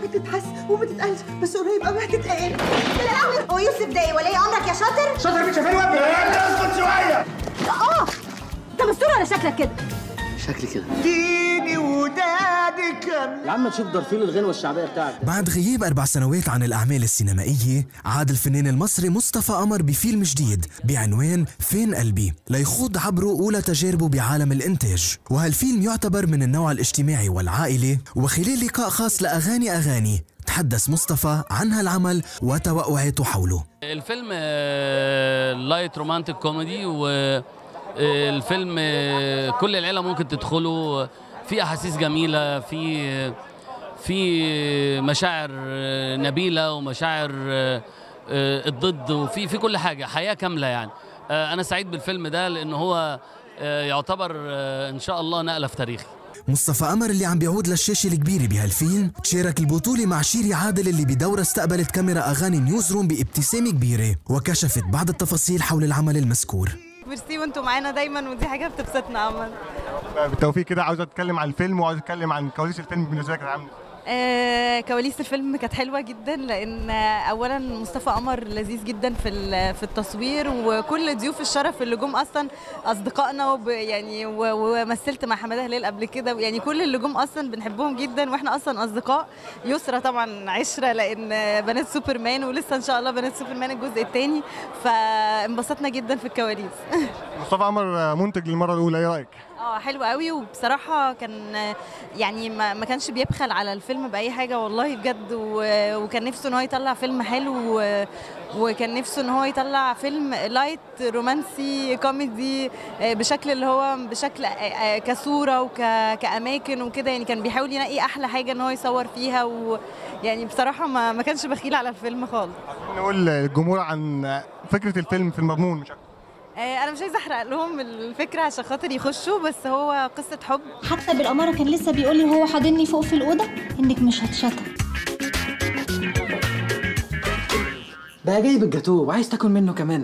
تتحس وما تتقالش بس قريب قوي هتتقال هو يوسف ده إيه؟ ولي امرك يا شاطر شاطر مين شايفين وابني اسكت شويه اه انت مستور على شكلك كده شكلي كده ديني ودادي كامل يا عم تشوف درفيل الغنوه الشعبيه بتاعتك بعد غياب أربع سنوات عن الأعمال السينمائية عاد الفنان المصري مصطفى قمر بفيلم جديد بعنوان فين قلبي ليخوض عبره أولى تجاربه بعالم الإنتاج وهالفيلم يعتبر من النوع الاجتماعي والعائلي وخلال لقاء خاص لأغاني أغاني تحدث مصطفى عن هالعمل وتوقعاته حوله الفيلم آه، لايت رومانتك كوميدي والفيلم آه، كل العيله ممكن تدخله في احاسيس جميله في في مشاعر آه، نبيله ومشاعر آه، آه، الضد وفي في كل حاجه حياه كامله يعني آه، انا سعيد بالفيلم ده لان هو آه، يعتبر آه، ان شاء الله نقله في تاريخي مصطفى قمر اللي عم بيعود للشاشة الكبيرة بهالفيلم شارك البطولة مع شيري عادل اللي بدورة استقبلت كاميرا أغاني نيوز روم بابتسامة كبيرة وكشفت بعض التفاصيل حول العمل المذكور ميرسي وانتوا معانا دايما ودي حاجه بتبسطنا عمل بالتوفيق كده عاوز اتكلم عن الفيلم وعاوز اتكلم عن كواليس الفيلم بالنسبه لك كانت عامله آه كواليس الفيلم كانت حلوه جدا لان آه، اولا مصطفى قمر لذيذ جدا في ال- في التصوير وكل ضيوف الشرف اللي جم اصلا اصدقائنا وب يعني و- ومثلت مع حماده هلال قبل كده يعني كل اللي جم اصلا بنحبهم جدا واحنا اصلا اصدقاء يسرى طبعا عشره لان آه، بنات سوبرمان ولسه ان شاء الله بنات سوبرمان الجزء الثاني فانبسطنا جدا في الكواليس مصطفى عمر منتج للمره الاولى ايه رايك؟ اه حلو قوي وبصراحه كان يعني ما, ما كانش بيبخل على الفيلم باي حاجه والله بجد و- وكان نفسه ان هو يطلع فيلم حلو و- وكان نفسه ان هو يطلع فيلم لايت رومانسي كوميدي آه، بشكل اللي هو بشكل آه، آه، كصوره وكاماكن وكده يعني كان بيحاول ينقي احلى حاجه ان هو يصور فيها ويعني بصراحه ما, ما كانش بخيل على الفيلم خالص نقول للجمهور عن فكره الفيلم في المضمون مش أكتر. آه، انا مش عايزه احرق لهم الفكره عشان خاطر يخشوا بس هو قصه حب حتى بالأمارة كان لسه بيقول لي وهو حاضني فوق في الأوضة إنك مش هتشتم بقى جايب الجاتوه وعايز تاكل منه كمان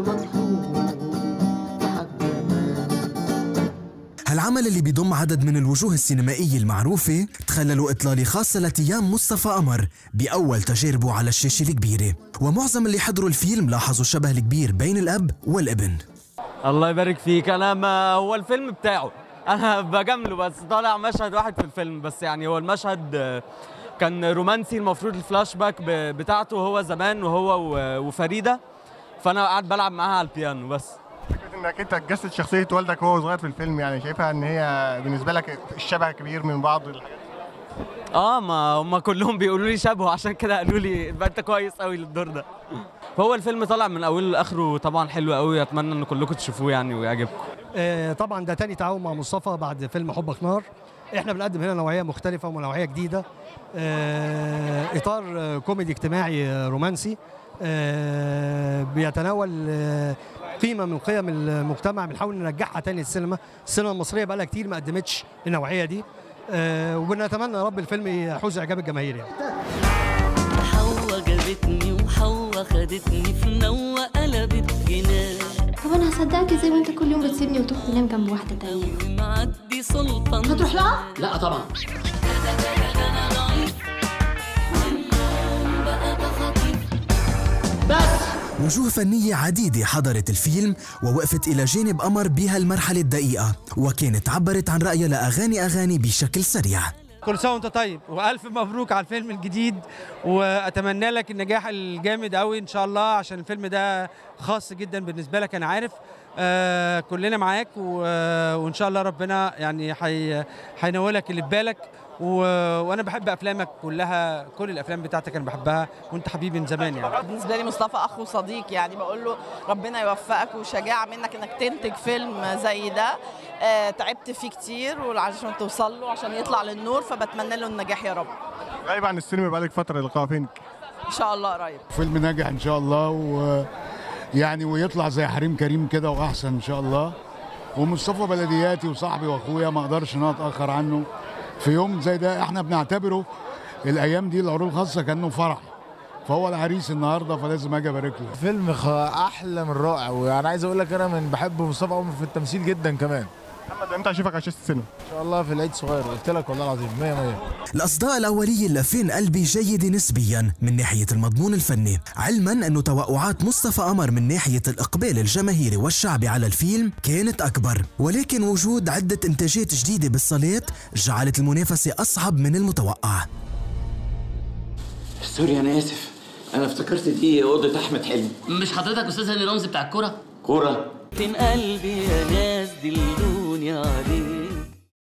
هالعمل اللي بيضم عدد من الوجوه السينمائية المعروفة تخللوا إطلالة خاصة لأيام مصطفى قمر بأول تجاربه على الشاشة الكبيرة ومعظم اللي حضروا الفيلم لاحظوا الشبه الكبير بين الأب والابن الله يبارك فيك انا ما هو الفيلم بتاعه انا بجامله بس طالع مشهد واحد في الفيلم بس يعني هو المشهد آه، كان رومانسي المفروض الفلاش باك ب- بتاعته هو زمان وهو و- وفريده فانا قاعد بلعب معاها على البيانو بس فكره انك انت تجسد شخصيه والدك وهو صغير في الفيلم يعني شايفها ان هي بالنسبه لك الشبه كبير من بعض الحاجات اه ما هم كلهم بيقولوا لي شبهه عشان كده قالوا لي يبقى انت كويس قوي للدور ده فهو الفيلم طالع من اوله لاخره طبعا حلو قوي اتمنى ان كلكم تشوفوه يعني ويعجبكم آه، طبعا ده تاني تعاون مع مصطفى بعد فيلم حبك نار احنا بنقدم هنا نوعيه مختلفه ونوعيه جديده آه، اطار آه، كوميدي اجتماعي آه، رومانسي آه، بيتناول آه، قيمه من قيم المجتمع بنحاول نرجعها تاني للسينما السينما المصريه بقى لها كتير ما قدمتش النوعيه دي آه، وبنتمنى يا رب الفيلم يحوز اعجاب الجماهير يعني حوا جابتني وحوا خدتني في نوة قلبت جنان طب أنا هصدقك إزاي وأنت كل يوم بتسيبني وتروح تنام جنب واحدة تانية معدي سلطان هتروح لها؟ لا طبعا وجوه فنية عديدة حضرت الفيلم ووقفت إلى جانب قمر بهالمرحلة الدقيقة وكانت عبرت عن رأيها لأغاني أغاني بشكل سريع كل سنه وانت طيب والف مبروك على الفيلم الجديد واتمنى لك النجاح الجامد قوي ان شاء الله عشان الفيلم ده خاص جدا بالنسبه لك انا عارف آه كلنا معاك و... وان شاء الله ربنا يعني حي... هينولك اللي في بالك و... وانا بحب افلامك كلها كل الافلام بتاعتك انا بحبها وانت حبيبي من زمان يعني بالنسبه لي مصطفى اخ وصديق يعني بقول له ربنا يوفقك وشجاعه منك انك تنتج فيلم زي ده آه تعبت فيه كتير وعشان توصل له عشان يطلع للنور فبتمنى له النجاح يا رب غايب عن السينما بقالك فتره لقاء فينك ان شاء الله قريب فيلم ناجح ان شاء الله و يعني ويطلع زي حريم كريم كده واحسن ان شاء الله ومصطفى بلدياتي وصاحبي واخويا ما اقدرش ان انا اتاخر عنه في يوم زي ده احنا بنعتبره الايام دي العروض الخاصه كانه فرح فهو العريس النهارده فلازم اجي ابارك له فيلم خ- احلى من رائع وانا عايز اقول لك انا من بحب مصطفى عمر في التمثيل جدا كمان محمد امتى اشوفك على شاشه السينما ان شاء الله في العيد صغير قلت لك والله العظيم 100 100 الأصداء الأولية لفين قلبي جيدة نسبيا من ناحية المضمون الفني علما أنه توقعات مصطفى قمر من ناحية الإقبال الجماهيري والشعبي على الفيلم كانت أكبر ولكن وجود عدة إنتاجات جديدة بالصالات جعلت المنافسة أصعب من المتوقع سوري انا اسف انا افتكرت دي اوضه احمد حلمي مش حضرتك استاذ هاني رمزي بتاع الكوره كوره فين قلبي يا ناس دلوني عليه